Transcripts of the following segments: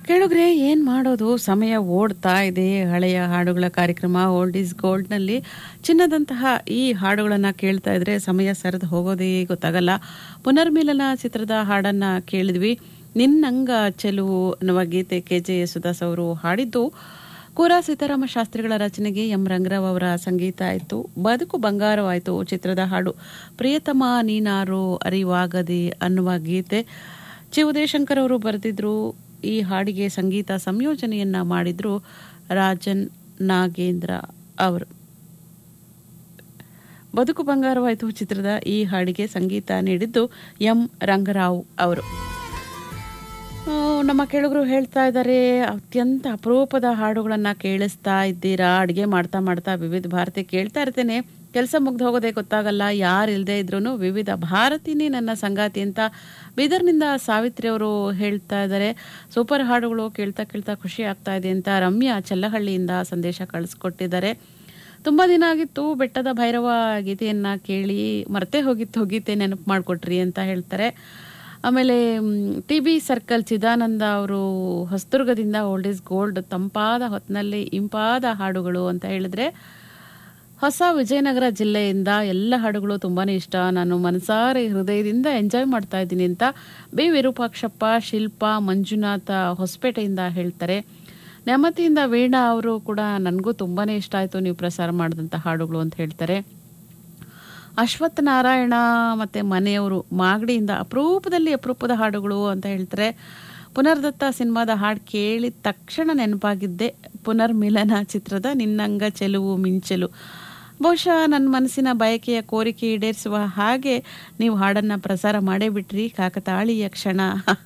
ಕೇಳುಗ್ರೆ ಏನ್ ಮಾಡೋದು ಸಮಯ ಓಡ್ತಾ ಇದೆ ಹಳೆಯ ಹಾಡುಗಳ ಕಾರ್ಯಕ್ರಮ ಓಲ್ಡ್ ಈಸ್ ಗೋಲ್ಡ್ ನಲ್ಲಿ ಚಿನ್ನದಂತಹ ಈ ಹಾಡುಗಳನ್ನ ಕೇಳ್ತಾ ಇದ್ರೆ ಸಮಯ ಸರಿದು ಹೋಗೋದೇ ಗೊತ್ತಾಗಲ್ಲ ಪುನರ್ಮಿಲನ ಚಿತ್ರದ ಹಾಡನ್ನ ಕೇಳಿದ್ವಿ ನಿನ್ನಂಗ ಚೆಲುವು ಅನ್ನುವ ಗೀತೆ ಕೆ ಜೆ ಯೇಸುದಾಸ್ ಅವರು ಹಾಡಿದ್ದು ಕೂರ ಸೀತಾರಾಮ ಶಾಸ್ತ್ರಿಗಳ ರಚನೆಗೆ ಎಂ ರಂಗರಾವ್ ಅವರ ಸಂಗೀತ ಆಯಿತು ಬದುಕು ಬಂಗಾರವಾಯಿತು ಚಿತ್ರದ ಹಾಡು ಪ್ರಿಯತಮ ನೀನಾರು ಅರಿವಾಗದೆ ಅನ್ನುವ ಗೀತೆ ಚಿ ಉದಯಶಂಕರ್ ಅವರು ಬರೆದಿದ್ರು ಈ ಹಾಡಿಗೆ ಸಂಗೀತ ಸಂಯೋಜನೆಯನ್ನ ಮಾಡಿದ್ರು ರಾಜನ್ ನಾಗೇಂದ್ರ ಅವರು ಬದುಕು ಬಂಗಾರವಾಯಿತು ಚಿತ್ರದ ಈ ಹಾಡಿಗೆ ಸಂಗೀತ ನೀಡಿದ್ದು ಎಂ ರಂಗರಾವ್ ಅವರು ಆ, ನಮ್ಮ ಕೆಳಗರು ಹೇಳ್ತಾ ಇದ್ದಾರೆ ಅತ್ಯಂತ ಅಪರೂಪದ ಹಾಡುಗಳನ್ನ ಕೇಳಿಸ್ತಾ ಇದ್ದೀರಾ ಅಡುಗೆ ಮಾಡ್ತಾ ಮಾಡ್ತಾ ವಿವಿಧ ಭಾರತಿ ಕೇಳ್ತಾ ಇರ್ತೇನೆ ಕೆಲಸ ಮುಗ್ದು ಹೋಗೋದೇ ಗೊತ್ತಾಗಲ್ಲ ಯಾರು ಇಲ್ಲದೆ ಇದ್ರೂ ವಿವಿಧ ಭಾರತಿನೇ ನನ್ನ ಸಂಗಾತಿ ಅಂತ ಬೀದರ್ನಿಂದ ಸಾವಿತ್ರಿ ಅವರು ಹೇಳ್ತಾ ಇದ್ದಾರೆ ಸೂಪರ್ ಹಾಡುಗಳು ಕೇಳ್ತಾ ಕೇಳ್ತಾ ಖುಷಿ ಆಗ್ತಾ ಇದೆ ಅಂತ ರಮ್ಯಾ ಚಲ್ಲಹಳ್ಳಿಯಿಂದ ಸಂದೇಶ ಕಳಿಸ್ಕೊಟ್ಟಿದ್ದಾರೆ ತುಂಬ ದಿನ ಆಗಿತ್ತು ಬೆಟ್ಟದ ಭೈರವ ಗೀತೆಯನ್ನ ಕೇಳಿ ಮರ್ತೆ ಹೋಗಿತ್ತು ಗೀತೆ ನೆನಪು ಮಾಡಿಕೊಟ್ರಿ ಅಂತ ಹೇಳ್ತಾರೆ ಆಮೇಲೆ ಟಿ ಬಿ ಸರ್ಕಲ್ ಚಿದಾನಂದ ಅವರು ಹೊಸದುರ್ಗದಿಂದ ಓಲ್ಡ್ ಈಸ್ ಗೋಲ್ಡ್ ತಂಪಾದ ಹೊತ್ತಿನಲ್ಲಿ ಇಂಪಾದ ಹಾಡುಗಳು ಅಂತ ಹೇಳಿದ್ರೆ ಹೊಸ ವಿಜಯನಗರ ಜಿಲ್ಲೆಯಿಂದ ಎಲ್ಲ ಹಾಡುಗಳು ತುಂಬಾನೇ ಇಷ್ಟ ನಾನು ಮನಸಾರೆ ಹೃದಯದಿಂದ ಎಂಜಾಯ್ ಮಾಡ್ತಾ ಇದ್ದೀನಿ ಅಂತ ಬಿ ವಿರೂಪಾಕ್ಷಪ್ಪ ಶಿಲ್ಪ ಮಂಜುನಾಥ ಹೊಸಪೇಟೆಯಿಂದ ಹೇಳ್ತಾರೆ ನ್ಯಾಮತಿಯಿಂದ ವೀಣಾ ಅವರು ಕೂಡ ನನಗೂ ತುಂಬಾನೇ ಇಷ್ಟ ಆಯಿತು ನೀವು ಪ್ರಸಾರ ಮಾಡಿದಂಥ ಹಾಡುಗಳು ಅಂತ ಹೇಳ್ತಾರೆ ಅಶ್ವತ್ಥ ನಾರಾಯಣ ಮತ್ತೆ ಮನೆಯವರು ಮಾಗಡಿಯಿಂದ ಅಪರೂಪದಲ್ಲಿ ಅಪರೂಪದ ಹಾಡುಗಳು ಅಂತ ಹೇಳ್ತಾರೆ ಪುನರ್ದತ್ತ ಸಿನಿಮಾದ ಹಾಡು ಕೇಳಿದ ತಕ್ಷಣ ನೆನಪಾಗಿದ್ದೆ ಪುನರ್ಮಿಲನ ಚಿತ್ರದ ನಿನ್ನಂಗ ಚೆಲುವು ಮಿಂಚಲು ಬಹುಶಃ ನನ್ನ ಮನಸ್ಸಿನ ಬಯಕೆಯ ಕೋರಿಕೆ ಈಡೇರಿಸುವ ಹಾಗೆ ನೀವು ಹಾಡನ್ನ ಪ್ರಸಾರ ಮಾಡೇ ಬಿಟ್ರಿ ಕಾಕತಾಳೀಯ ಕ್ಷಣ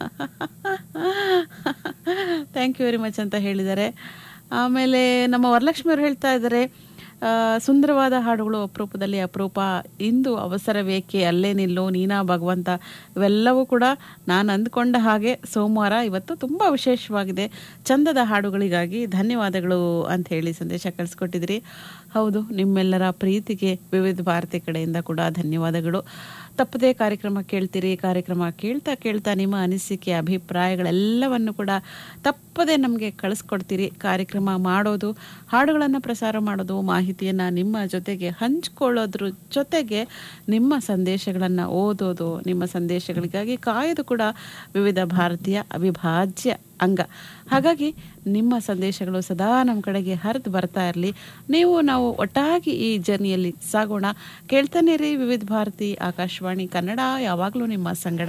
ಥ್ಯಾಂಕ್ ಯು ವೆರಿ ಮಚ್ ಅಂತ ಹೇಳಿದ್ದಾರೆ ಆಮೇಲೆ ನಮ್ಮ ವರಲಕ್ಷ್ಮಿ ಅವರು ಹೇಳ್ತಾ ಇದ್ದಾರೆ ಆ, ಸುಂದರವಾದ ಹಾಡುಗಳು ಅಪರೂಪದಲ್ಲಿ ಅಪರೂಪ ಇಂದು ಅವಸರವೇಕೆ ಅಲ್ಲೇ ನಿಲ್ಲು ನೀನಾ ಭಗವಂತ ಇವೆಲ್ಲವೂ ಕೂಡ ನಾನು ಅಂದ್ಕೊಂಡ ಹಾಗೆ ಸೋಮವಾರ ಇವತ್ತು ತುಂಬ ವಿಶೇಷವಾಗಿದೆ ಚಂದದ ಹಾಡುಗಳಿಗಾಗಿ ಧನ್ಯವಾದಗಳು ಅಂತ ಹೇಳಿ ಸಂದೇಶ ಕಳಿಸ್ಕೊಟ್ಟಿದ್ರಿ ಹೌದು ನಿಮ್ಮೆಲ್ಲರ ಪ್ರೀತಿಗೆ ವಿವಿಧ ಭಾರತಿ ಕಡೆಯಿಂದ ಕೂಡ ಧನ್ಯವಾದಗಳು ತಪ್ಪದೇ ಕಾರ್ಯಕ್ರಮ ಕೇಳ್ತೀರಿ ಕಾರ್ಯಕ್ರಮ ಕೇಳ್ತಾ ಕೇಳ್ತಾ ನಿಮ್ಮ ಅನಿಸಿಕೆ ಅಭಿಪ್ರಾಯಗಳೆಲ್ಲವನ್ನು ಕೂಡ ತಪ್ಪದೇ ನಮಗೆ ಕಳಿಸ್ಕೊಡ್ತೀರಿ ಕಾರ್ಯಕ್ರಮ ಮಾಡೋದು ಹಾಡುಗಳನ್ನು ಪ್ರಸಾರ ಮಾಡೋದು ಮಾಹಿತಿಯನ್ನು ನಿಮ್ಮ ಜೊತೆಗೆ ಹಂಚ್ಕೊಳ್ಳೋದ್ರ ಜೊತೆಗೆ ನಿಮ್ಮ ಸಂದೇಶಗಳನ್ನು ಓದೋದು ನಿಮ್ಮ ಸಂದೇಶಗಳಿಗಾಗಿ ಕಾಯೋದು ಕೂಡ ವಿವಿಧ ಭಾರತೀಯ ಅವಿಭಾಜ್ಯ ಅಂಗ ಹಾಗಾಗಿ ನಿಮ್ಮ ಸಂದೇಶಗಳು ಸದಾ ನಮ್ಮ ಕಡೆಗೆ ಹರಿದು ಬರ್ತಾ ಇರಲಿ ನೀವು ನಾವು ಒಟ್ಟಾಗಿ ಈ ಜರ್ನಿಯಲ್ಲಿ ಸಾಗೋಣ ಕೇಳ್ತಾನೆ ರೀ ವಿವಿಧ ಭಾರತಿ ಆಕಾಶವಾಣಿ ಕನ್ನಡ ಯಾವಾಗಲೂ ನಿಮ್ಮ ಸಂಗಡ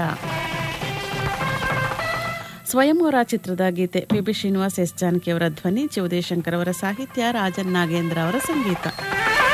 ಸ್ವಯಂವರ ಚಿತ್ರದ ಗೀತೆ P B Srinivas S Janaki ಅವರ ಧ್ವನಿ ಜಿ ಉದಯಶಂಕರ್ ಅವರ ಸಾಹಿತ್ಯ ರಾಜನ್ ನಾಗೇಂದ್ರ ಅವರ ಸಂಗೀತ